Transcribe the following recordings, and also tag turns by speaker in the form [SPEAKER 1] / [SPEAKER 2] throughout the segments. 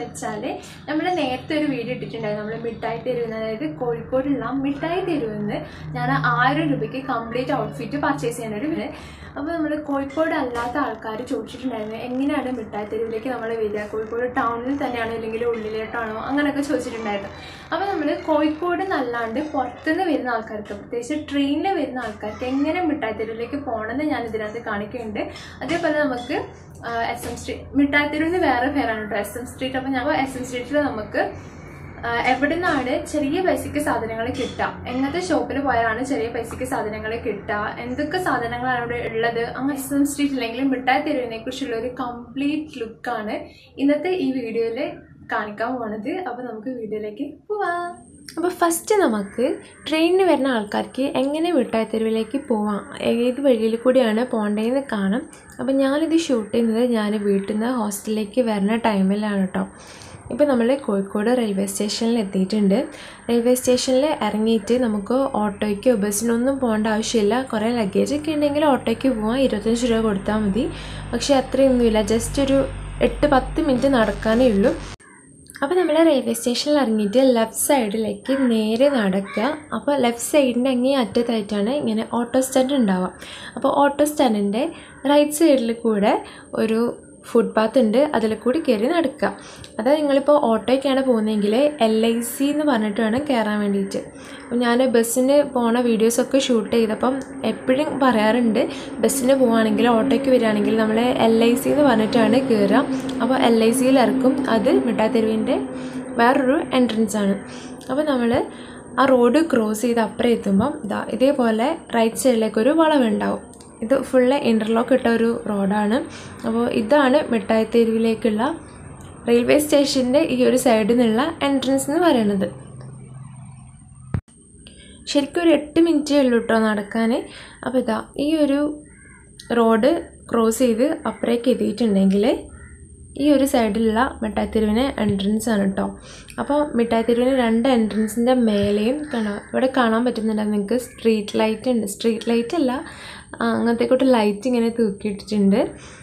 [SPEAKER 1] വെച്ചാൽ നമ്മൾ നേരത്തെ ഒരു വീഡിയോ ഇട്ടിട്ടുണ്ടായിരുന്നു നമ്മൾ മിഠായി തെരുവ് അതായത് കോഴിക്കോടുള്ള മിഠായി തെരുവിൽ നിന്ന് ഞാൻ ആയിരം രൂപയ്ക്ക് കംപ്ലീറ്റ് ഔട്ട്ഫിറ്റ് പർച്ചേസ് ചെയ്യാനൊരു വീട് അപ്പോൾ നമ്മൾ കോഴിക്കോട് അല്ലാത്ത ആൾക്കാർ ചോദിച്ചിട്ടുണ്ടായിരുന്നു എങ്ങനെയാണ് മിഠായി തെരുവിലേക്ക് നമ്മൾ വരിക കോഴിക്കോട് ടൗണിൽ തന്നെയാണോ അല്ലെങ്കിൽ ഉള്ളിലോട്ടാണോ അങ്ങനെയൊക്കെ ചോദിച്ചിട്ടുണ്ടായിരുന്നു അപ്പോൾ നമ്മൾ കോഴിക്കോട് എന്നല്ലാണ്ട് പുറത്തുനിന്ന് വരുന്ന ആൾക്കാർക്ക് പ്രത്യേകിച്ച് ട്രെയിനിൽ വരുന്ന ആൾക്കാർക്ക് എങ്ങനെ മിഠായി തെരുവിലേക്ക് പോകണമെന്ന് ഞാൻ ഇതിനകത്ത് കാണിക്കുന്നുണ്ട് അതേപോലെ നമുക്ക് എസ് എം സ്ട്രീറ്റ് മിഠായി തെരുവിന് വേറെ പേരാണ് കേട്ടോ എസ് എം സ്ട്രീറ്റ് അപ്പോൾ ഞങ്ങൾ എസ് എം സ്ട്രീറ്റിൽ നമുക്ക് ആഹ് എവിടെ നിന്നാണ് ചെറിയ പൈസക്ക് സാധനങ്ങൾ കിട്ടുക എങ്ങനത്തെ ഷോപ്പിൽ പോയാലാണ് ചെറിയ പൈസക്ക് സാധനങ്ങൾ കിട്ടുക എന്തൊക്കെ സാധനങ്ങളാണ് അവിടെ ഉള്ളത് അങ്ങനെ എസ് എം സ്ട്രീറ്റ് അല്ലെങ്കിൽ മിഠായി തെരുവിനെ കുറിച്ചുള്ള ഒരു കംപ്ലീറ്റ് ലുക്കാണ് ഇന്നത്തെ ഈ വീഡിയോയിൽ കാണിക്കാൻ പോണത് അപ്പോൾ നമുക്ക് വീഡിയോയിലേക്ക് പോവാം അപ്പോൾ ഫസ്റ്റ് നമുക്ക് ട്രെയിനിന് വരുന്ന ആൾക്കാർക്ക് എങ്ങനെ മിഠായി തെരുവിലേക്ക് പോവാം ഏത് വഴിയിൽ കൂടിയാണ് പോകേണ്ടതെന്ന് കാണാം അപ്പോൾ ഞാനിത് ഷൂട്ട് ചെയ്യുന്നത് ഞാൻ വീട്ടിൽ നിന്ന് ഹോസ്റ്റലിലേക്ക് വരുന്ന ടൈമിലാണ് കേട്ടോ ഇപ്പോൾ നമ്മൾ കോഴിക്കോട് റെയിൽവേ സ്റ്റേഷനിൽ എത്തിയിട്ടുണ്ട് റെയിൽവേ സ്റ്റേഷനിൽ ഇറങ്ങിയിട്ട് നമുക്ക് ഓട്ടോയ്ക്കോ ബസ്സിനൊന്നും പോകേണ്ട ആവശ്യമില്ല കുറേ ലഗേജ് ഒക്കെ ഉണ്ടെങ്കിൽ ഓട്ടോയ്ക്ക് പോകാം ഇരുപത്തഞ്ച് രൂപ കൊടുത്താൽ മതി പക്ഷേ അത്രയൊന്നുമില്ല ജസ്റ്റ് ഒരു എട്ട് പത്ത് മിനിറ്റ് നടക്കാനേ ഉള്ളൂ അപ്പോൾ നമ്മൾ റെയിൽവേ സ്റ്റേഷനിൽ ഇറങ്ങിയിട്ട് ലെഫ്റ്റ് സൈഡിലേക്ക് നേരെ നടക്കുക അപ്പോൾ ലെഫ്റ്റ് സൈഡിൻ്റെ അങ്ങേ അറ്റത്തായിട്ടാണ് ഇങ്ങനെ ഓട്ടോ സ്റ്റാൻഡ് ഉണ്ടാവുക അപ്പോൾ ഓട്ടോ സ്റ്റാൻഡിൻ്റെ റൈറ്റ് സൈഡിൽ കൂടെ ഒരു ഫുട്പാത്ത് ഉണ്ട് അതിൽ കൂടി കയറി നടക്കുക അത് നിങ്ങളിപ്പോൾ ഓട്ടോയ്ക്കാണ് പോകുന്നതെങ്കിൽ എൽ ഐ സി എന്ന് പറഞ്ഞിട്ട് വേണം കയറാൻ വേണ്ടിയിട്ട് അപ്പോൾ ഞാൻ ബസ്സിന് പോണ വീഡിയോസൊക്കെ ഷൂട്ട് ചെയ്തപ്പം എപ്പോഴും പറയാറുണ്ട് ബസ്സിന് പോവുകയാണെങ്കിൽ ഓട്ടോയ്ക്ക് വരികയാണെങ്കിൽ നമ്മൾ എൽ ഐ സി എന്ന് പറഞ്ഞിട്ടാണ് കയറുക അപ്പോൾ എൽ ഐ സിയിൽ ഇറക്കും അത് മിഠാത്തെരുവിൻ്റെ വേറൊരു എൻട്രൻസ് ആണ് അപ്പോൾ നമ്മൾ ആ റോഡ് ക്രോസ് ചെയ്ത് അപ്പുറം എത്തുമ്പം ഇതാ ഇതേപോലെ റൈറ്റ് സൈഡിലേക്ക് ഒരു വളവുണ്ടാവും ഇത് ഫുള്ള് ഇൻ്റർലോക്ക് ഇട്ട ഒരു റോഡാണ് അപ്പോൾ ഇതാണ് മിഠായി തെരുവിലേക്കുള്ള റെയിൽവേ സ്റ്റേഷൻ്റെ ഈ ഒരു സൈഡിൽ നിന്നുള്ള എൻട്രൻസ് എന്ന് പറയുന്നത് ശരിക്കും ഒരു എട്ട് മിനിറ്റേ ഉള്ളൂ കേട്ടോ നടക്കാൻ അപ്പോൾ ഇതാ ഈ ഒരു റോഡ് ക്രോസ് ചെയ്ത് അപ്പുറേക്ക് എത്തിയിട്ടുണ്ടെങ്കിൽ ഈ ഒരു സൈഡിലുള്ള മിഠായിത്തെരുവിന് എൻട്രൻസ് ആണ് കേട്ടോ അപ്പോൾ മിഠായിത്തെരുവിന് രണ്ട് എൻട്രൻസിൻ്റെ മേലെയും കാണാം ഇവിടെ കാണാൻ പറ്റുന്നുണ്ട് നിങ്ങൾക്ക് സ്ട്രീറ്റ് ലൈറ്റ് ഉണ്ട് സ്ട്രീറ്റ് ലൈറ്റ് അല്ല ആ, അങ്ങനത്തെ കൂട്ട് ലൈറ്റ് ഇങ്ങനെ തൂക്കിയിട്ടിട്ടുണ്ട്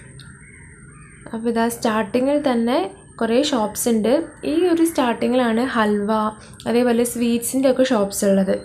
[SPEAKER 1] അപ്പോൾ ഇതാ സ്റ്റാർട്ടിങ്ങിൽ തന്നെ കുറേ ഷോപ്സ് ഉണ്ട് ഈ ഒരു സ്റ്റാർട്ടിങ്ങിലാണ് ഹൽവ അതേപോലെ സ്വീറ്റ്സിൻ്റെ ഒക്കെ ഷോപ്സ് ഉള്ളത്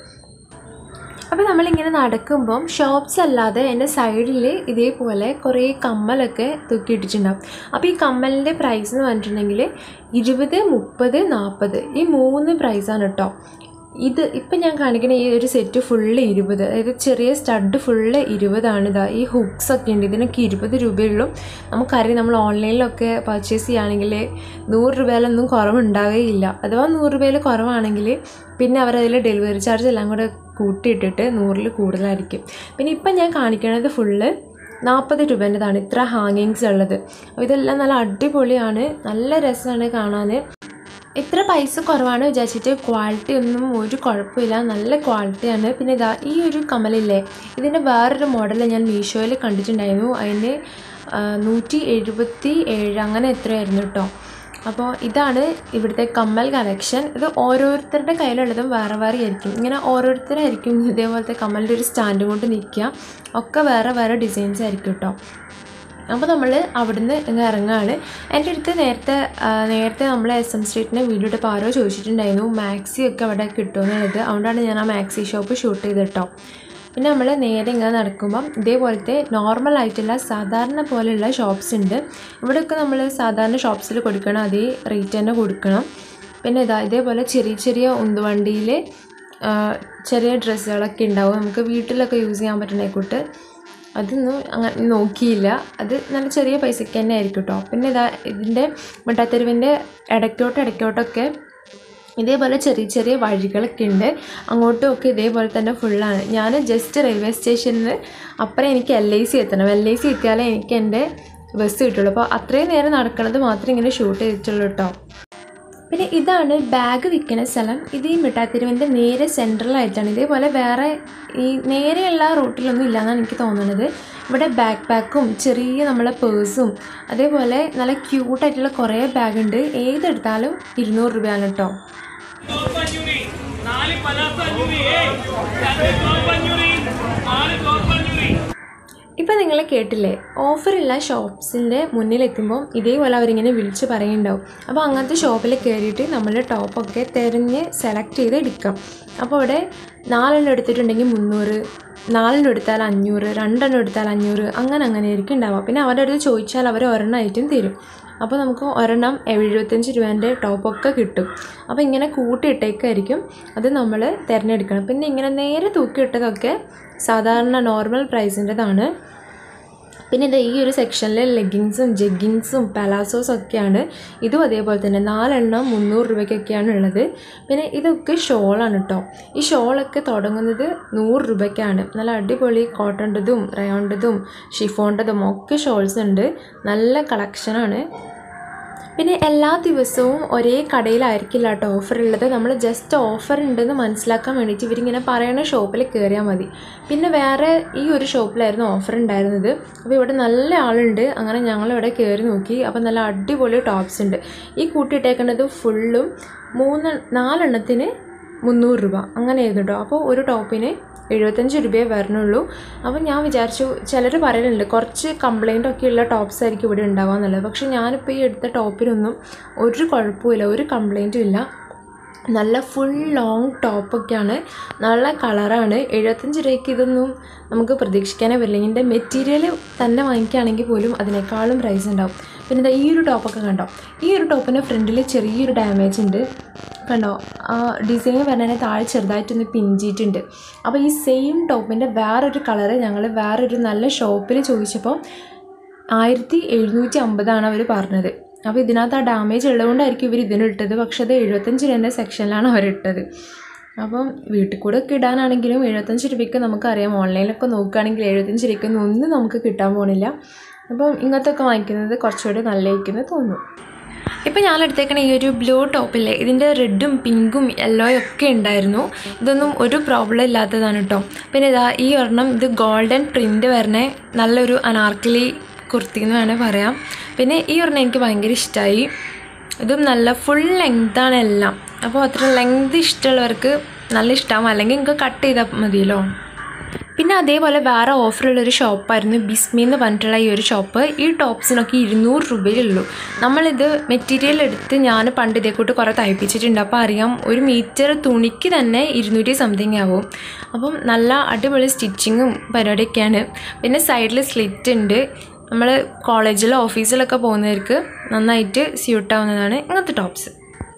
[SPEAKER 1] അപ്പോൾ നമ്മളിങ്ങനെ നടക്കുമ്പം ഷോപ്സ് അല്ലാതെ എൻ്റെ സൈഡിൽ ഇതേപോലെ കുറേ കമ്മലൊക്കെ തൂക്കിയിട്ടിട്ടുണ്ടാവും അപ്പോൾ ഈ കമ്മലിൻ്റെ പ്രൈസ് എന്ന് പറഞ്ഞിട്ടുണ്ടെങ്കിൽ ഇരുപത് മുപ്പത് നാൽപ്പത് ഈ മൂന്ന് പ്രൈസാണ് കേട്ടോ ഇത് ഇപ്പം ഞാൻ കാണിക്കുന്ന ഈ ഒരു സെറ്റ് ഫുള്ള് ഇരുപത് അതായത് ചെറിയ സ്റ്റഡ് ഫുള്ള് ഇരുപതാണ് ഇതാ ഈ ഹുക്സ് ഒക്കെ ഉണ്ട് ഇതിനൊക്കെ ഇരുപത് രൂപയുള്ളൂ നമുക്കറിയാം നമ്മൾ ഓൺലൈനിലൊക്കെ പർച്ചേസ് ചെയ്യുകയാണെങ്കിൽ നൂറ് രൂപയിലൊന്നും കുറവുണ്ടാവുകയില്ല അഥവാ നൂറ് രൂപയിൽ കുറവാണെങ്കിൽ പിന്നെ അവരതിൽ ഡെലിവറി ചാർജ് എല്ലാം കൂടെ കൂട്ടിയിട്ടിട്ട് നൂറിൽ കൂടുതലായിരിക്കും പിന്നെ ഇപ്പം ഞാൻ കാണിക്കുന്നത് ഫുള്ള് നാൽപ്പത് രൂപേൻ്റെതാണ് ഇത്ര ഹാങ്ങിങ്സ് ഉള്ളത് അപ്പോൾ ഇതെല്ലാം നല്ല അടിപൊളിയാണ് നല്ല രസമാണ് കാണാൻ ഇത്ര പൈസ കുറവാണ് വിചാരിച്ചിട്ട് ക്വാളിറ്റി ഒന്നും ഒരു കുഴപ്പമില്ല നല്ല ക്വാളിറ്റിയാണ് പിന്നെ ഇതാ ഈ ഒരു കമലില്ലേ ഇതിൻ്റെ വേറൊരു മോഡൽ ഞാൻ മീഷോയിൽ കണ്ടിട്ടുണ്ടായിരുന്നു അതിന് നൂറ്റി എഴുപത്തി ഏഴ് അങ്ങനെ എത്രയായിരുന്നു കേട്ടോ അപ്പോൾ ഇതാണ് ഇവിടുത്തെ കമ്മൽ കളക്ഷൻ ഇത് ഓരോരുത്തരുടെ കയ്യിലുള്ളതും വേറെ വേറെ ആയിരിക്കും ഇങ്ങനെ ഓരോരുത്തരായിരിക്കും ഇതേപോലത്തെ കമ്മലിൻ്റെ ഒരു സ്റ്റാൻഡ് കൊണ്ട് നിൽക്കുക ഒക്കെ വേറെ വേറെ ഡിസൈൻസ് ആയിരിക്കും കേട്ടോ അപ്പോൾ നമ്മൾ അവിടുന്ന് ഇങ്ങ് ഇറങ്ങുകയാണ് എൻ്റെ അടുത്ത് നേരത്തെ ആ, നേരത്തെ നമ്മൾ എസ് എം സ്ട്രീറ്റിൻ്റെ വീഡിയോ ഇട്ടപ്പോൾ ആരോ ചോദിച്ചിട്ടുണ്ടായിരുന്നു മാക്സി ഒക്കെ അവിടെ കിട്ടുമെന്നുള്ളത് അതുകൊണ്ടാണ് ഞാൻ ആ മാക്സി ഷോപ്പ് ഷൂട്ട് ചെയ്ത് കേട്ടോ പിന്നെ നമ്മൾ നേരെ ഇങ്ങനെ നടക്കുമ്പം ഇതേപോലത്തെ നോർമൽ ആയിട്ടുള്ള സാധാരണ പോലെയുള്ള ഷോപ്സ് ഉണ്ട് ഇവിടെയൊക്കെ നമ്മൾ സാധാരണ ഷോപ്സിൽ കൊടുക്കണം അതേ റേറ്റ് തന്നെ കൊടുക്കണം പിന്നെ ഇതാ ഇതേപോലെ ചെറിയ ചെറിയ ഉന്തുവണ്ടിയിൽ ചെറിയ ഡ്രസ്സുകളൊക്കെ ഉണ്ടാവും നമുക്ക് വീട്ടിലൊക്കെ യൂസ് ചെയ്യാൻ പറ്റുന്ന കൂട്ട് അതൊന്നും അങ്ങനെ നോക്കിയില്ല അത് നല്ല ചെറിയ പൈസയ്ക്ക് തന്നെ ആയിരിക്കും കേട്ടോ പിന്നെ ഇതാ ഇതിൻ്റെ മിഠാത്തെരുവിൻ്റെ ഇടയ്ക്കോട്ട് ഇടയ്ക്കോട്ടൊക്കെ ഇതേപോലെ ചെറിയ ചെറിയ വഴികളൊക്കെ ഉണ്ട് അങ്ങോട്ടും ഒക്കെ ഇതേപോലെ തന്നെ ഫുള്ളാണ് ഞാൻ ജസ്റ്റ് റെയിൽവേ സ്റ്റേഷനിൽ അപ്പുറം എനിക്ക് എൽ ഐ സി എത്തണം എൽ ഐ സി എത്തിയാലേ എനിക്ക് എൻ്റെ ബസ് കിട്ടുള്ളൂ അപ്പോൾ അത്രയും നേരം നടക്കുന്നത് മാത്രമേ ഇങ്ങനെ ഷൂട്ട് ചെയ്തിട്ടുള്ളൂ കേട്ടോ പിന്നെ ഇതാണ് ബാഗ് വിൽക്കുന്ന സ്ഥലം ഇത് ഈ മിഠാത്തെരുവിൻ്റെ നേരെ സെൻട്രലായിട്ടാണ് ഇതേപോലെ വേറെ ഈ നേരെയുള്ള റൂട്ടിലൊന്നും ഇല്ലയെന്നാണ് എനിക്ക് തോന്നുന്നത് ഇവിടെ ബാക്ക് പാക്കും ചെറിയ നമ്മളെ പേഴ്സും അതേപോലെ നല്ല ക്യൂട്ടായിട്ടുള്ള കുറേ ബാഗ് ഉണ്ട് ഏതെടുത്താലും ഇരുന്നൂറ് രൂപയാണ് കേട്ടോ
[SPEAKER 2] കോപ്പഞ്ഞുറി നാല് പലാസ അഞ്ഞുറി ഏയ് രണ്ട് കോപ്പഞ്ഞുറി നാല് കോപ്പഞ്ഞുറി
[SPEAKER 1] ഇപ്പം നിങ്ങൾ കേട്ടില്ലേ ഓഫറുള്ള ഷോപ്സിൻ്റെ മുന്നിലെത്തുമ്പോൾ ഇതേപോലെ അവരിങ്ങനെ വിളിച്ച് പറയുന്നുണ്ടാവും അപ്പോൾ അങ്ങനത്തെ ഷോപ്പിൽ കയറിയിട്ട് നമ്മൾ ടോപ്പൊക്കെ തിരഞ്ഞ് സെലക്ട് ചെയ്ത് എടുക്കാം അപ്പോൾ അവിടെ നാലെണ്ണം എടുത്തിട്ടുണ്ടെങ്കിൽ മുന്നൂറ് നാലെണ്ണം എടുത്താൽ അഞ്ഞൂറ് രണ്ടെണ്ണം എടുത്താൽ അഞ്ഞൂറ് അങ്ങനെ അങ്ങനെ ആയിരിക്കും ഉണ്ടാവുക പിന്നെ അവരുടെ അടുത്ത് ചോദിച്ചാൽ അവർ ഒരെണ്ണമായിട്ടും തരും അപ്പോൾ നമുക്ക് ഒരെണ്ണം എഴുപത്തഞ്ച് രൂപേൻ്റെ ടോപ്പൊക്കെ കിട്ടും അപ്പോൾ ഇങ്ങനെ കൂട്ടിയിട്ടേക്കായിരിക്കും അത് നമ്മൾ തിരഞ്ഞെടുക്കണം പിന്നെ ഇങ്ങനെ നേരെ തൂക്കിയിട്ടതൊക്കെ സാധാരണ നോർമൽ പ്രൈസിൻ്റെതാണ് പിന്നെ ഇത് ഈ ഒരു സെക്ഷനിൽ ലെഗിങ്സും ജെഗിങ്സും പലാസോസും ഒക്കെയാണ് ഇതും അതേപോലെ തന്നെ നാലെണ്ണം മുന്നൂറ് രൂപയ്ക്കൊക്കെയാണ് ഉള്ളത് പിന്നെ ഇതൊക്കെ ഷോളാണ് കേട്ടോ ഈ ഷോളൊക്കെ തുടങ്ങുന്നത് നൂറ് രൂപയ്ക്കാണ് നല്ല അടിപൊളി കോട്ടൻ്റെതും റയോണ്ടതും ഷിഫോണ്ടതും ഒക്കെ ഷോൾസ് ഉണ്ട് നല്ല കളക്ഷനാണ് പിന്നെ എല്ലാ ദിവസവും ഒരേ കടയിലായിരിക്കില്ല കേട്ടോ ഓഫർ ഉള്ളത് നമ്മൾ ജസ്റ്റ് ഓഫർ ഉണ്ടെന്ന് മനസ്സിലാക്കാൻ വേണ്ടിയിട്ട് ഇവരിങ്ങനെ പറയുന്ന ഷോപ്പിൽ കയറിയാൽ മതി പിന്നെ വേറെ ഈ ഒരു ഷോപ്പിലായിരുന്നു ഓഫർ ഉണ്ടായിരുന്നത് അപ്പോൾ ഇവിടെ നല്ല ആളുണ്ട് അങ്ങനെ ഞങ്ങളിവിടെ കയറി നോക്കി അപ്പോൾ നല്ല അടിപൊളി ടോപ്സ് ഉണ്ട് ഈ കൂട്ടിയിട്ടേക്കുന്നത് ഫുള്ളും മൂന്ന് നാലെണ്ണത്തിന് മുന്നൂറ് രൂപ അങ്ങനെയായിരുന്നു കേട്ടോ അപ്പോൾ ഒരു ടോപ്പിന് എഴുപത്തഞ്ച് രൂപയെ വരണുള്ളൂ അപ്പോൾ ഞാൻ വിചാരിച്ചു ചിലർ പറയുന്നുണ്ട് കുറച്ച് കംപ്ലൈൻ്റ് ഒക്കെ ഉള്ള ടോപ്സ് ആയിരിക്കും ഇവിടെ ഉണ്ടാവുക എന്നുള്ളത് പക്ഷേ ഞാനിപ്പോൾ ഈ എടുത്ത ടോപ്പിനൊന്നും ഒരു കുഴപ്പമില്ല ഒരു കംപ്ലൈൻറ്റും ഇല്ല നല്ല ഫുൾ ലോങ് ടോപ്പൊക്കെയാണ് നല്ല കളറാണ് എഴുപത്തഞ്ച് രൂപയ്ക്ക് ഇതൊന്നും നമുക്ക് പ്രതീക്ഷിക്കാനേ പറ്റില്ല ഇതിൻ്റെ മെറ്റീരിയൽ തന്നെ വാങ്ങിക്കുകയാണെങ്കിൽ പോലും അതിനേക്കാളും പ്രൈസ് ഉണ്ടാവും പിന്നെ ദാ ഈ ഒരു ടോപ്പൊക്കെ കണ്ടോ ഈ ഒരു ടോപ്പിൻ്റെ ഫ്രണ്ടിൽ ചെറിയൊരു ഡാമേജ് ഉണ്ട് കണ്ടോ ആ ഡിസൈൻ പറഞ്ഞാൽ താഴെ ചെറുതായിട്ടൊന്ന് പിഞ്ചിയിട്ടുണ്ട് അപ്പോൾ ഈ സെയിം ടോപ്പിൻ്റെ വേറൊരു കളറ് ഞങ്ങൾ വേറൊരു നല്ല ഷോപ്പിൽ ചോദിച്ചപ്പോൾ ആയിരത്തി എഴുന്നൂറ്റി അമ്പതാണ് അവർ പറഞ്ഞത് അപ്പോൾ ഇതിനകത്ത് ആ ഡാമേജ് ഉള്ളതുകൊണ്ടായിരിക്കും ഇവർ ഇതിനിട്ടത് പക്ഷേ അത് എഴുപത്തഞ്ച് രൂപേൻ്റെ സെക്ഷനിലാണ് അവരിട്ടത് അപ്പം വീട്ടിൽ കൂടെ ഒക്കെ ഇടാനാണെങ്കിലും എഴുപത്തഞ്ച് രൂപയ്ക്ക് നമുക്കറിയാം ഓൺലൈനിലൊക്കെ നോക്കുകയാണെങ്കിൽ എഴുപത്തഞ്ച് രൂപയ്ക്കൊന്നും ഒന്നും നമുക്ക് കിട്ടാൻ പോണില്ല അപ്പം ഇങ്ങനത്തെ ഒക്കെ വാങ്ങിക്കുന്നത് കുറച്ചുകൂടി നല്ലതായിരിക്കുമെന്ന് തോന്നുന്നു ഇപ്പം ഞാൻ എടുത്തേക്കണ ഈ ഒരു ബ്ലൂ ടോപ്പില്ലേ ഇതിൻ്റെ റെഡും പിങ്കും യെല്ലോയും ഒക്കെ ഉണ്ടായിരുന്നു ഇതൊന്നും ഒരു പ്രോബ്ലം ഇല്ലാത്തതാണ് കേട്ടോ പിന്നെ ഇതാ ഈ ഒരെണ്ണം ഇത് ഗോൾഡൻ പ്രിൻ്റ് വരണേ നല്ലൊരു അനാർക്കലി കുർത്തി എന്ന് വേണേൽ പറയാം പിന്നെ ഈ ഒരെണ്ണം എനിക്ക് ഭയങ്കര ഇഷ്ടമായി ഇതും നല്ല ഫുൾ ലെങ്താണ് എല്ലാം അപ്പോൾ അത്ര ലെങ്ത് ഇഷ്ടമുള്ളവർക്ക് നല്ല ഇഷ്ടമാവും അല്ലെങ്കിൽ നിങ്ങൾക്ക് കട്ട് ചെയ്താൽ മതിയല്ലോ പിന്നെ അതേപോലെ വേറെ ഓഫറുള്ളൊരു ഷോപ്പായിരുന്നു ബിസ്മി എന്ന് പറഞ്ഞിട്ടുള്ള ഈ ഒരു ഷോപ്പ് ഈ ടോപ്സിനൊക്കെ ഇരുന്നൂറ് രൂപയുള്ളൂ നമ്മളിത് മെറ്റീരിയൽ എടുത്ത് ഞാൻ പണ്ട് ഇതേ കൂട്ട് കുറേ തയ്പ്പിച്ചിട്ടുണ്ട് അപ്പോൾ അറിയാം ഒരു മീറ്റർ തുണിക്ക് തന്നെ ഇരുന്നൂറ്റി സംതിങ് ആവും അപ്പം നല്ല അടിപൊളി സ്റ്റിച്ചിങ്ങും പരിപാടിയൊക്കെയാണ് പിന്നെ സൈഡിൽ സ്ലിറ്റ് ഉണ്ട് നമ്മൾ കോളേജിലോ ഓഫീസിലൊക്കെ പോകുന്നവർക്ക് നന്നായിട്ട് സ്യൂട്ടാവുന്നതാണ് ഇങ്ങനത്തെ ടോപ്സ്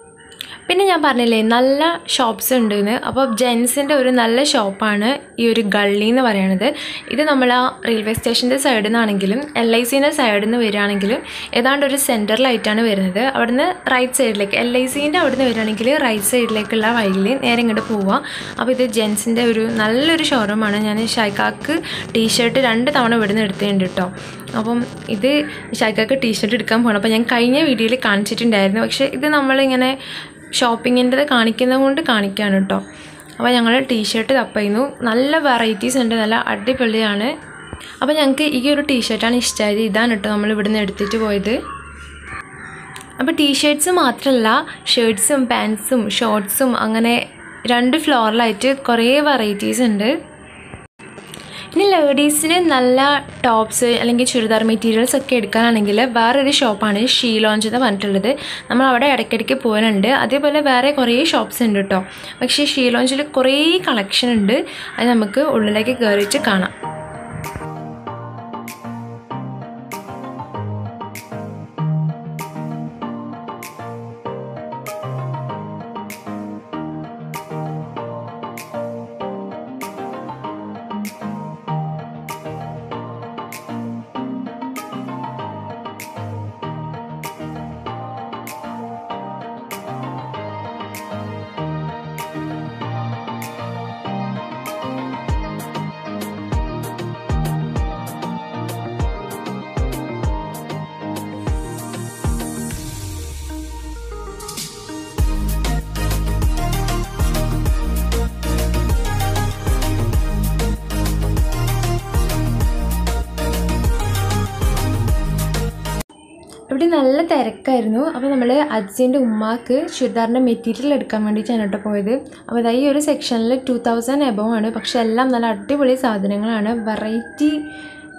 [SPEAKER 1] പിന്നെ ഞാൻ പറഞ്ഞില്ലേ നല്ല ഷോപ്സ് ഉണ്ടെന്ന് അപ്പോൾ ജെൻസിൻ്റെ ഒരു നല്ല ഷോപ്പാണ് ഈ ഒരു ഗള്ളി എന്ന് പറയുന്നത് ഇത് നമ്മൾ ആ റെയിൽവേ സ്റ്റേഷൻ്റെ സൈഡിൽ നിന്നാണെങ്കിലും എൽ ഐ സിൻ്റെ സൈഡിൽ നിന്ന് വരികയാണെങ്കിലും ഏതാണ്ട് ഒരു സെൻറ്ററിലായിട്ടാണ് വരുന്നത് അവിടുന്ന് റൈറ്റ് സൈഡിലേക്ക് എൽ ഐ സിൻ്റെ അവിടുന്ന് വരികയാണെങ്കിൽ റൈറ്റ് സൈഡിലേക്കുള്ള വഴിയിൽ നേരെ ഇങ്ങോട്ട് പോവുക അപ്പോൾ ഇത് ജെൻസിൻ്റെ ഒരു നല്ലൊരു ഷോറൂമാണ് ഞാൻ ഷൈക്കാക്ക് ടീഷർട്ട് രണ്ട് തവണ ഇവിടുന്ന് എടുത്തിട്ടുണ്ട് കേട്ടോ അപ്പം ഇത് ഷൈക്കാക്ക് ടീഷർട്ട് എടുക്കാൻ പോകണം അപ്പോൾ ഞാൻ കഴിഞ്ഞ വീഡിയോയിൽ കാണിച്ചിട്ടുണ്ടായിരുന്നു പക്ഷേ ഇത് നമ്മളിങ്ങനെ ഷോപ്പിങ്ങിൻ്റെത് കാണിക്കുന്നത് കൊണ്ട് കാണിക്കുകയാണ് കേട്ടോ അപ്പോൾ ഞങ്ങൾ ടീഷർട്ട് തപ്പയുന്നു നല്ല വെറൈറ്റീസ് ഉണ്ട് നല്ല അടിപൊളിയാണ് അപ്പോൾ ഞങ്ങൾക്ക് ഈ ഒരു ടീഷർട്ടാണ് ഇഷ്ടമായത് ഇതാണ് കേട്ടോ നമ്മൾ ഇവിടുന്ന് എടുത്തിട്ട് പോയത് അപ്പോൾ ടീഷർട്ട്സ് മാത്രമല്ല ഷർട്ട്സും പാൻസും ഷോർട്ട്സും അങ്ങനെ രണ്ട് ഫ്ലോറിലായിട്ട് കുറേ വെറൈറ്റീസ് ഉണ്ട് ഇനി ലേഡീസിന് നല്ല ടോപ്സ് അല്ലെങ്കിൽ ചുരിദാർ മെറ്റീരിയൽസ് ഒക്കെ എടുക്കാനാണെങ്കിൽ വേറൊരു ഷോപ്പാണ് ഷീ ലോഞ്ച് എന്ന് പറഞ്ഞിട്ടുള്ളത് നമ്മൾ അവിടെ ഇടയ്ക്കിടയ്ക്ക് പോകാനുണ്ട് അതേപോലെ വേറെ കുറേ ഷോപ്സ് ഉണ്ട് കേട്ടോ പക്ഷേ ഷീ ലോഞ്ചിൽ കുറേ കളക്ഷൻ ഉണ്ട് അത് നമുക്ക് ഉള്ളിലേക്ക് കയറിയിട്ട് കാണാം ഇവിടെ നല്ല തിരക്കായിരുന്നു അപ്പോൾ നമ്മൾ അജിൻ്റെ ഉമ്മാക്ക് ചുരിദാറിൻ്റെ മെറ്റീരിയൽ എടുക്കാൻ വേണ്ടിയിട്ടാണ് കേട്ടോ പോയത് അപ്പോൾ അതാ ഈ ഒരു സെക്ഷനിൽ ടു തൗസൻഡ് എബവ് ആണ് പക്ഷെ എല്ലാം നല്ല അടിപൊളി സാധനങ്ങളാണ് വെറൈറ്റി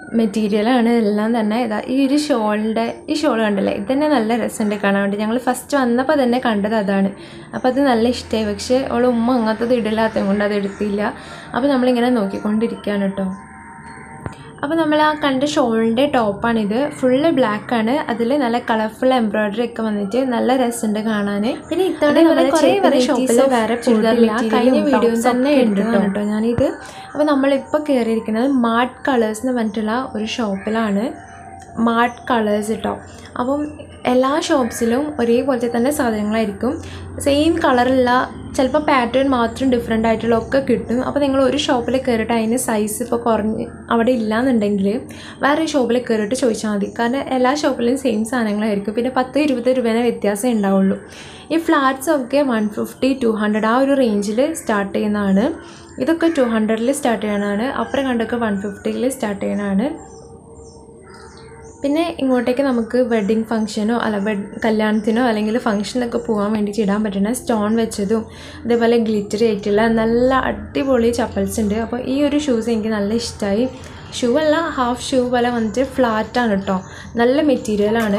[SPEAKER 1] മെറ്റീരിയലാണ് എല്ലാം തന്നെ ഇതാ ഈ ഒരു ഷോളിൻ്റെ ഈ ഷോൾ കണ്ടില്ലേ ഇത് തന്നെ നല്ല രസമുണ്ട് കാണാൻ വേണ്ടി ഞങ്ങൾ ഫസ്റ്റ് വന്നപ്പോൾ തന്നെ കണ്ടത് അതാണ് അപ്പോൾ അത് നല്ല ഇഷ്ടമായി പക്ഷേ അവൾ ഉമ്മ അങ്ങനത്തത് ഇടില്ലാത്തത് കൊണ്ട് അത് എടുത്തില്ല അപ്പോൾ നമ്മളിങ്ങനെ നോക്കിക്കൊണ്ടിരിക്കുകയാണ് കേട്ടോ അപ്പോൾ നമ്മൾ ആ കണ്ട ഷോളിൻ്റെ ടോപ്പാണിത് ഫുള്ള് ബ്ലാക്ക് ആണ് അതിൽ നല്ല കളർഫുൾ എംബ്രോയിഡറി ഒക്കെ വന്നിട്ട് നല്ല രസമുണ്ട് കാണാൻ പിന്നെ ഇത്തവണ
[SPEAKER 2] അതേപോലെ
[SPEAKER 1] കുറേ
[SPEAKER 2] കുറേ
[SPEAKER 1] ഷോപ്പിൽ
[SPEAKER 2] varieties of
[SPEAKER 1] വേറെ
[SPEAKER 2] ചുരിദാർ
[SPEAKER 1] കൂടുതലില്ല
[SPEAKER 2] material
[SPEAKER 1] കഴിഞ്ഞ
[SPEAKER 2] ഉം
[SPEAKER 1] വീഡിയോ
[SPEAKER 2] tops
[SPEAKER 1] തന്നെ
[SPEAKER 2] ഒക്കെ
[SPEAKER 1] എടുത്തതാണ്
[SPEAKER 2] ഉണ്ട്
[SPEAKER 1] കേട്ടോ ഞാനിത് അപ്പോൾ നമ്മളിപ്പോൾ കയറിയിരിക്കുന്നത് മാർട്ട് കളേഴ്സ് എന്ന് പറഞ്ഞിട്ടുള്ള ഒരു ഷോപ്പിലാണ് മാർട്ട് കളേഴ്സ് കേട്ടോ അപ്പം എല്ലാ ഷോപ്സിലും ഒരേപോലത്തെ തന്നെ സാധനങ്ങളായിരിക്കും സെയിം കളറുള്ള ചിലപ്പോൾ പാറ്റേൺ മാത്രം ഡിഫറെൻ്റ് ആയിട്ടുള്ള ഒക്കെ കിട്ടും അപ്പോൾ നിങ്ങൾ ഒരു ഷോപ്പിൽ കയറിയിട്ട് അതിന് സൈസ് ഇപ്പോൾ കുറഞ്ഞ് അവിടെ ഇല്ലാന്നുണ്ടെങ്കിൽ വേറെ ഷോപ്പിൽ കയറിയിട്ട് ചോദിച്ചാൽ മതി കാരണം എല്ലാ ഷോപ്പിലും സെയിം സാധനങ്ങളായിരിക്കും പിന്നെ പത്ത് ഇരുപത് രൂപേനെ വ്യത്യാസമേ ഉണ്ടാവുള്ളൂ ഈ ഫ്ലാറ്റ്സ് ഒക്കെ വൺ ഫിഫ്റ്റി ടു ഹൺഡ്രഡ് ആ ഒരു റേഞ്ചിൽ സ്റ്റാർട്ട് ചെയ്യുന്നതാണ് ഇതൊക്കെ ടു ഹൺഡ്രഡിൽ സ്റ്റാർട്ട് ചെയ്യണതാണ് അപ്പുറം കണ്ടൊക്കെ വൺ ഫിഫ്റ്റിയിൽ സ്റ്റാർട്ട് ചെയ്യണതാണ് പിന്നെ ഇങ്ങോട്ടേക്ക് നമുക്ക് വെഡ്ഡിങ് ഫംഗ്ഷനോ അല്ല വെഡ് കല്യാണത്തിനോ അല്ലെങ്കിൽ ഫംഗ്ഷനൊക്കെ പോകാൻ വേണ്ടിയിട്ട് ഇടാൻ പറ്റുന്ന സ്റ്റോൺ വെച്ചതും അതേപോലെ ഗ്ലിറ്റർ ആയിട്ടുള്ള നല്ല അടിപൊളി ചപ്പൽസ് ഉണ്ട് അപ്പോൾ ഈ ഒരു ഷൂസ് എനിക്ക് നല്ല ഇഷ്ടമായി ഷൂ അല്ല ഹാഫ് ഷൂ പോലെ വന്നിട്ട് ഫ്ലാറ്റാണ് കേട്ടോ നല്ല മെറ്റീരിയലാണ്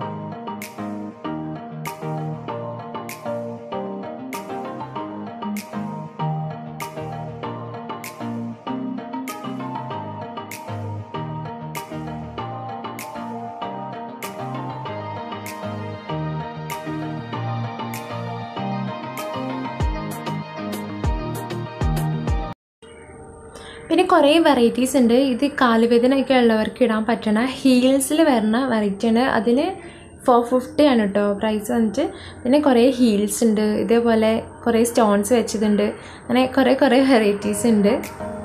[SPEAKER 1] പിന്നെ കുറേ വെറൈറ്റീസ് ഉണ്ട് ഇത് കാലുവേദനയൊക്കെ ഉള്ളവർക്ക് ഇടാൻ പറ്റണ ഹീൽസിൽ വരുന്ന വെറൈറ്റി ആണ് അതിന് ഫോർ ഫിഫ്റ്റി ആണ് കേട്ടോ പ്രൈസ് വന്നിട്ട് പിന്നെ കുറേ ഹീൽസ് ഉണ്ട് ഇതേപോലെ കുറേ സ്റ്റോൺസ് വെച്ചതുണ്ട് അങ്ങനെ കുറേ കുറേ വെറൈറ്റീസ് ഉണ്ട്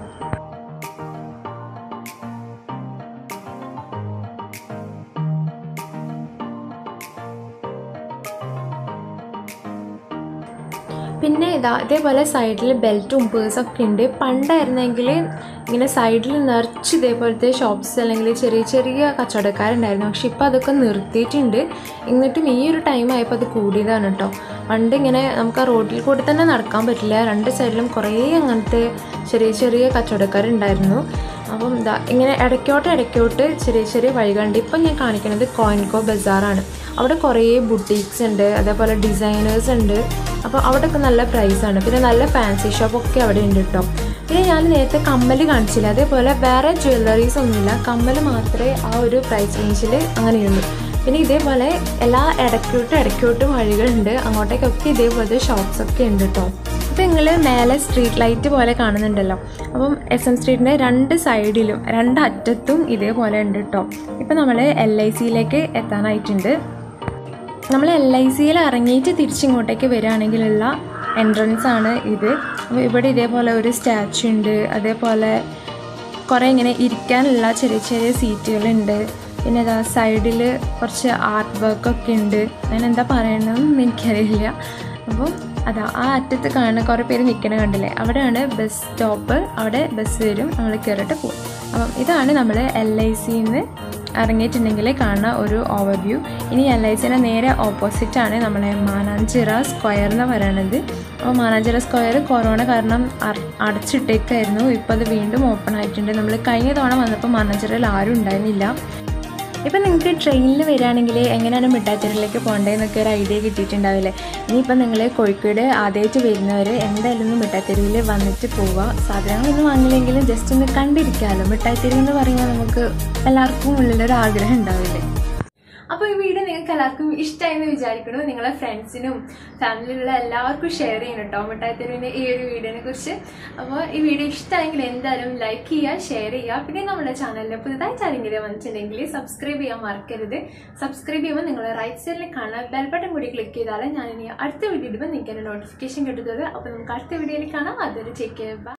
[SPEAKER 1] പിന്നെ ഇതാ ഇതേപോലെ സൈഡിൽ ബെൽറ്റും പേഴ്സൊക്കെ ഉണ്ട് പണ്ടായിരുന്നെങ്കിൽ ഇങ്ങനെ സൈഡിൽ നിറച്ച് ഇതേപോലത്തെ ഷോപ്സ് അല്ലെങ്കിൽ ചെറിയ ചെറിയ കച്ചവടക്കാരുണ്ടായിരുന്നു പക്ഷെ ഇപ്പോൾ അതൊക്കെ നിർത്തിയിട്ടുണ്ട് എന്നിട്ടും ഈ ഒരു ടൈം ആയപ്പോൾ അത് കൂടിയതാണ് കേട്ടോ പണ്ട് ഇങ്ങനെ നമുക്ക് ആ റോഡിൽ കൂടി തന്നെ നടക്കാൻ പറ്റില്ല രണ്ട് സൈഡിലും കുറേ അങ്ങനത്തെ ചെറിയ ചെറിയ കച്ചവടക്കാരുണ്ടായിരുന്നു അപ്പം ഇതാ ഇങ്ങനെ ഇടയ്ക്കോട്ട് ഇടയ്ക്കോട്ട് ചെറിയ ചെറിയ വഴികളുണ്ട് ഇപ്പം ഞാൻ കാണിക്കുന്നത് കോയിൻകോ ബസാറാണ് അവിടെ കുറേ ബുട്ടീക്സ് ഉണ്ട് അതേപോലെ ഡിസൈനേഴ്സ് ഉണ്ട് അപ്പോൾ അവിടെയൊക്കെ നല്ല പ്രൈസാണ് പിന്നെ നല്ല ഫാൻസി ഷോപ്പൊക്കെ അവിടെ ഉണ്ട് കേട്ടോ പിന്നെ ഞാൻ നേരത്തെ കമ്മൽ കാണിച്ചില്ല അതേപോലെ വേറെ ജ്വല്ലറീസ് ഒന്നുമില്ല കമ്മൽ മാത്രമേ ആ ഒരു പ്രൈസ് റേഞ്ചിൽ അങ്ങനെയുള്ളൂ പിന്നെ ഇതേപോലെ എല്ലാ ഇടയ്ക്കോട്ടും ഇടയ്ക്കോട്ടും വഴികളുണ്ട് അങ്ങോട്ടേക്കൊക്കെ ഇതേപോലത്തെ ഷോപ്സ് ഒക്കെ ഉണ്ട് കേട്ടോ ഇപ്പോൾ നിങ്ങൾ മേലെ സ്ട്രീറ്റ് ലൈറ്റ് പോലെ കാണുന്നുണ്ടല്ലോ അപ്പം എസ് എം സ്ട്രീറ്റിൻ്റെ രണ്ട് സൈഡിലും രണ്ട് അറ്റത്തും ഇതേപോലെ ഉണ്ട് കേട്ടോ ഇപ്പം നമ്മൾ എൽ ഐ സിയിലേക്ക് എത്താനായിട്ടുണ്ട് നമ്മൾ എൽ ഐ സിയിൽ ഇറങ്ങിയിട്ട് തിരിച്ചിങ്ങോട്ടേക്ക് വരികയാണെങ്കിലുള്ള എൻട്രൻസ് ആണ് ഇത് അപ്പോൾ ഇവിടെ ഇതേപോലെ ഒരു സ്റ്റാച്ചു ഉണ്ട് അതേപോലെ കുറേ ഇങ്ങനെ ഇരിക്കാനുള്ള ചെറിയ ചെറിയ സീറ്റുകളുണ്ട് പിന്നെ ഇതാ സൈഡിൽ കുറച്ച് ആർട്ട് വർക്കൊക്കെ ഉണ്ട് അതിനെന്താ പറയണമെന്ന് എനിക്കറിയില്ല അപ്പം അതാ ആ അറ്റത്ത് കാണുന്ന കുറേ പേര് നിൽക്കണ കണ്ടില്ലേ അവിടെയാണ് ബസ് സ്റ്റോപ്പ് അവിടെ ബസ് വരും നമ്മൾ കയറിയിട്ട് പോകും അപ്പം ഇതാണ് നമ്മൾ എൽ ഐ സിന്ന് ഇറങ്ങിയിട്ടുണ്ടെങ്കിൽ കാണുന്ന ഒരു ഓവർവ്യൂ ഇനി എൽ ഐ സിയുടെ നേരെ ഓപ്പോസിറ്റാണ് നമ്മളെ മാനാഞ്ചിറ സ്ക്വയർ എന്ന് പറയുന്നത് അപ്പോൾ മാനാഞ്ചിറ സ്ക്വയർ കൊറോണ കാരണം അട- അടച്ചിട്ടേക്കായിരുന്നു ഇപ്പോൾ അത് വീണ്ടും ഓപ്പൺ ആയിട്ടുണ്ട് നമ്മൾ കഴിഞ്ഞ തവണ വന്നപ്പോൾ മാനാഞ്ചിറയിൽ ആരും ഉണ്ടായിരുന്നില്ല ഇപ്പം നിങ്ങൾക്ക് ട്രെയിനിൽ വരികയാണെങ്കിൽ എങ്ങനെയാണ് മിഠായിത്തെരുവിലേക്ക് പോകേണ്ടതെന്നൊക്കെ ഒരു ഐഡിയ കിട്ടിയിട്ടുണ്ടാവില്ലേ ഇനിയിപ്പം നിങ്ങൾ കോഴിക്കോട് ആദ്യമായിട്ട് വരുന്നവർ എന്തായാലും ഒന്ന് മിഠായിത്തെരുവിൽ വന്നിട്ട് പോവുക സാധനങ്ങളൊന്നും വാങ്ങില്ലെങ്കിലും ജസ്റ്റ് ഒന്ന് കണ്ടിരിക്കാമല്ലോ മിഠായിത്തെരുവ് എന്ന് പറയുമ്പോൾ നമുക്ക് എല്ലാവർക്കും ഉള്ളിലൊരു ആഗ്രഹം ഉണ്ടാവില്ലേ അപ്പോൾ ഈ വീഡിയോ നിങ്ങൾക്ക് എല്ലാവർക്കും ഇഷ്ടമായി എന്ന് വിചാരിക്കുന്നു നിങ്ങളെ ഫ്രണ്ട്സിനും ഫാമിലിയിലുള്ള എല്ലാവർക്കും ഷെയർ ചെയ്യണം കേട്ടോ മിഠായിത്തെരുവിൻ്റെ ഈ ഒരു വീഡിയോനെ കുറിച്ച് അപ്പോൾ ഈ വീഡിയോ ഇഷ്ടമായെങ്കിൽ എന്തായാലും ലൈക്ക് ചെയ്യുക ഷെയർ ചെയ്യുക പിന്നെ നമ്മുടെ ചാനലിൽ പുതുതായിട്ട് ആരെങ്കിലും വന്നിട്ടുണ്ടെങ്കിൽ സബ്സ്ക്രൈബ് ചെയ്യാൻ മറക്കരുത് സബ്സ്ക്രൈബ് ചെയ്യുമ്പോൾ നിങ്ങൾ റൈറ്റ് സൈഡിൽ കാണാൻ ബെൽ ബട്ടൺ കൂടി ക്ലിക്ക് ചെയ്താൽ ഞാൻ ഇനി അടുത്ത വീഡിയോ ഇടുമ്പോൾ നിങ്ങൾക്ക് നോട്ടിഫിക്കേഷൻ കിട്ടുന്നത് അപ്പോൾ നമുക്ക് അടുത്ത വീഡിയോയിൽ കാണാം അതൊരു ചെക്ക് ചെയ്യുക